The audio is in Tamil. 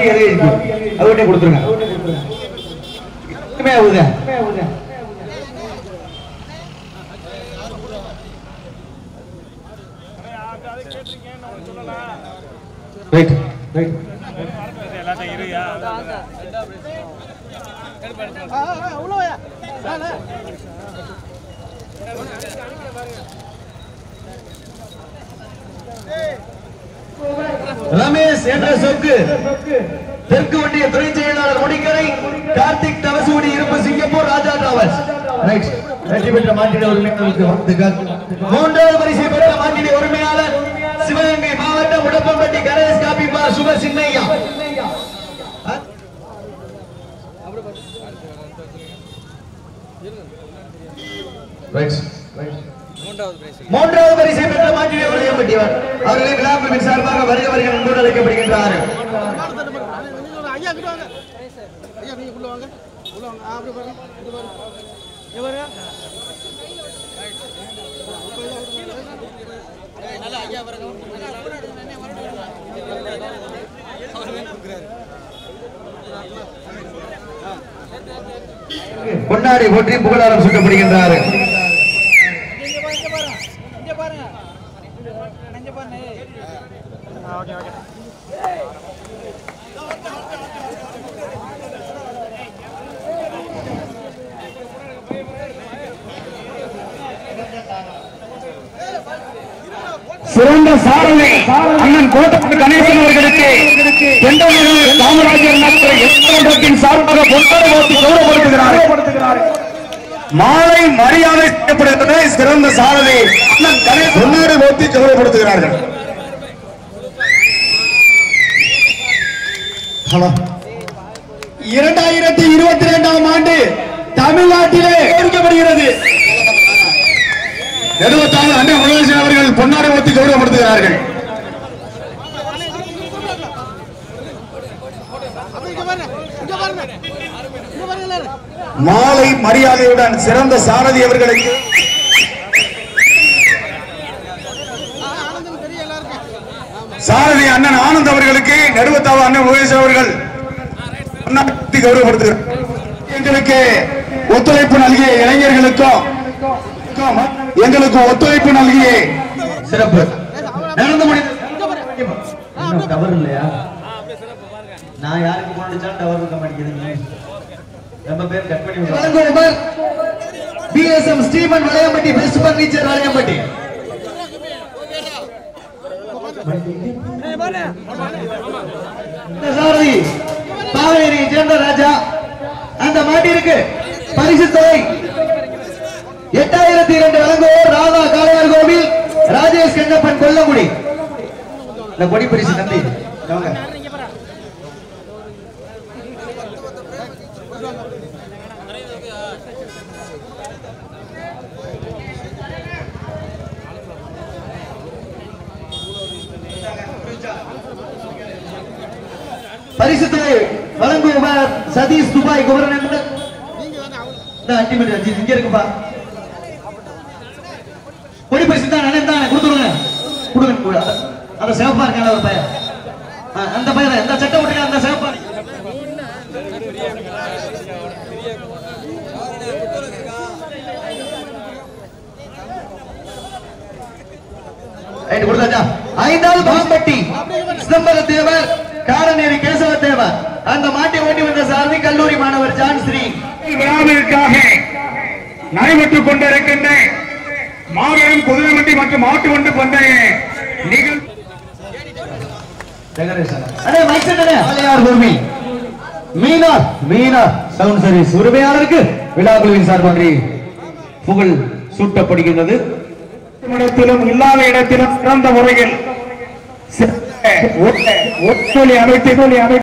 காப்பி எழுதி இருக்கு அவர்கிட்ட கொடுத்துருங்க எதுவுமே ஆகுது ரைட் ரைட் ரமேஷ் என்ற சொக்கு தெற்கு ஒன்றிய துணை செயலாளர் முடிக்கரை கார்த்திக் தவசூடி இருப்பு சிங்கப்பூர் ராஜா டிராவல்ஸ் ரைட் வெற்றி பெற்ற மாட்டிட உரிமையாளருக்கு வாழ்த்துக்கள் மூன்றாவது பரிசை பெற்ற மாட்டிட உரிமையாளர் சிவகங்கை மாவட்டம் உடப்பம்பட்டி கணேஷ் காபி பா சுப சின்னையா ரைட் மூன்றாவது பரிசை பெற்ற மாட்டிட உரிமையாளர் அவர்களை விழாக்குழுவின் சார்பாக வருக வருக நண்போடு அழைக்கப்படுகின்றார்கள் ஐயா கிட்ட வாங்க ஐயா நீங்க உள்ள வாங்க உள்ள வாங்க ஆ, அப்படி பாருங்க இது பாருங்க இங்க பாருங்க நல்லா ஐயா பாருங்க கொண்டாடி போற்றி புகழாரம் சூட்டப்படுகின்றார்கள் இங்க பாருங்க இங்க பாருங்க இங்க பாருங்க ஓகே ஓகே சிறந்த சாரணை அண்ணன் கோட்டப்பட்டு கணேசன் அவர்களுக்கு தெண்டமனூர் காமராஜர் நகர் எஸ்எம்எத்தின் சார்பாக பொன்னாடை போட்டி கௌரவப்படுத்துகிறார் மாலை மரியாதை செய்யப்படுகிறது சிறந்த சாரதி அண்ணன் கணேசன் பொன்னாடை போட்டி கௌரவப்படுத்துகிறார்கள் ஹலோ இரண்டாயிரத்தி இருபத்தி இரண்டாம் ஆண்டு தமிழ்நாட்டிலே அறிவிக்கப்படுகிறது எழுபத்தாறு அண்ணன் முருகேசன் அவர்கள் பொன்னாடை ஒத்தி கௌரவப்படுத்துகிறார்கள் அப்ப இங்க பாருங்க இங்க பாருங்க இங்க பாருங்க எல்லாரும் மாலை மரியாதையுடன் சிறந்த சாரதி அவர்களுக்கு ஆ, ஆனந்தம் தெரியும் எல்லாருக்கும் சாரதி அண்ணன் ஆனந்த் அவர்களுக்கு நடுவத்தாவ அண்ணன் முருகேசன் அவர்கள் பொன்னாடை ஒத்தி கௌரவப்படுத்துகிறார் எங்களுக்கு ஒத்துழைப்பு நல்கிய இளைஞர்களுக்கும் எங்களுக்கு ஒத்துழைப்பு நல்கிய சிறப்பு நடந்து முடிந்த இங்க பாருங்க இன்னும் டவர் இல்லையா நான் யாருக்கு போன் அடிச்சாலும் டவர் இருக்க மாட்டேங்குது நம்ம பேர் கட் பண்ணி வழங்குவர் BSM Steven Valayampatti best furniture Valayampatti இந்த சாரதி பாவேரி சேர்ந்த ராஜா அந்த மாட்டிற்கு பரிசு தொகை எட்டாயிரத்தி இரண்டு வழங்குவோர் ராதா காளையார் கோவில் ராஜேஷ் கண்ணப்பன் கொல்லங்குடி இந்த கொடி பரிசு தம்பி வாங்க. பரிசு தொகை வழங்குவார் சதீஷ் துபாய் குமரநந்தன் இந்த அல்டிமேட் ரஞ்சித் இங்க இருக்குப்பா கொடி பரிசு தான் அண்ணன் தான் கொடுத்துருங்க கொடுங்க கொடு. அந்த- அந்த சிவப்பா இருக்கான ஒரு பையன் ஆ, அந்த பையன் இந்த சட்டை போட்டுக்க அந்த சிவப்பா ரைட் கொடுத்தாச்சா ஐந்தாவது பாம்பட்டி சிதம்பர தேவர் காரநேரி கேசவ தேவர் அந்த மாட்டை ஓட்டி வந்த சாரதி கல்லூரி மாணவர் ஜான் ஸ்ரீ விழாவிற்காக நடைபெற்றுக் கொண்டிருக்கின்ற மாபெரும் குதிரைவண்டி மற்றும் மாட்டு வண்டி பந்தய நிகழ்வு அண்ணே மைக் செட் அண்ணே ஆலையார் பூமி மீனார் மீனார் சவுண்ட் சர்வீஸ் உரிமையாளருக்கு விழா குழுவின் சார்பாக புகழ் சூட்டப்படுகின்றது இடத்திலும் இல்லாத இடத்திலும் சிறந்த முறையில் சிறந்த ஒ- ஒத்துழை அமைத்து அமைத்து